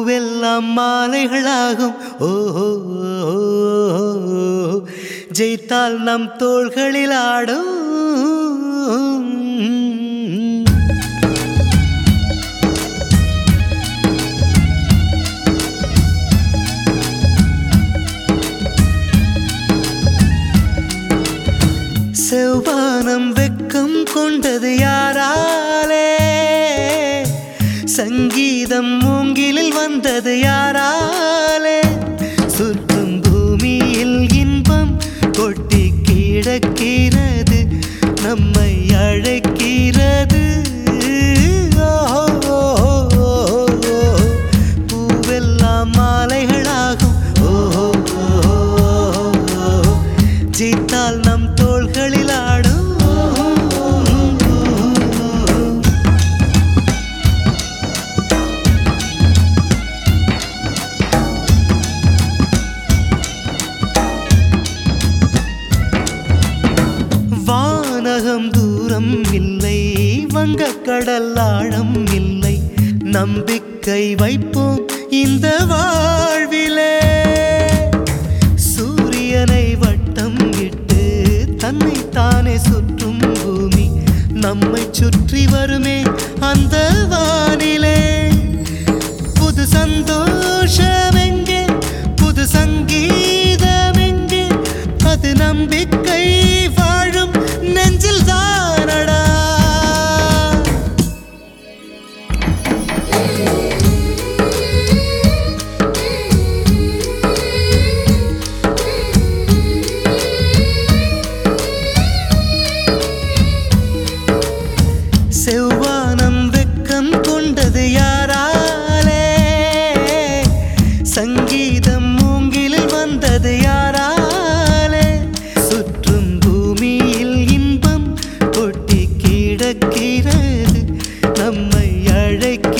பூவெல்லாம் மாலைகளாகும் ஓஹோ ஜெயித்தால் நம் தோள்களில் ஆடும் செவ்வானம் வெக்கம் கொண்டது யாராலே சங்கீதம் மூங்கிலில் வந்தது யாராலே சுற்றும் பூமியில் இன்பம் கொட்டி கிடக்கிறது நம்மை அழைக்கிறது ஓஹோ, பூவெல்லாம் மாலைகளாகும் ஓஹோ ஜெயித்தால் நம் தோள்களில் ஆடும் வானகம் தூரம் இல்லை வங்கக்கடல் ஆழம் இல்லை நம்பிக்கை வைப்போம் இந்த வாழ்விலே சூரியனை வட்டம் இட்டு தன்னை தானே சுற்றும் பூமி நம்மை சுற்றி வருமே அந்த வானிலே புது சந்தோஷம் எங்கே புது சங்கீதம் எங்கே அது நம்பிக்கை வாழும் நெஞ்சில் தானடா செவ்வானம் வெக்கம் கொண்டது யாராலே சங்கீதம் மூங்கிலில் வந்தது யாராலே சுற்றும் பூமியில் இன்பம் கொட்டி கிடக்கிறது நம்மை அழைக்க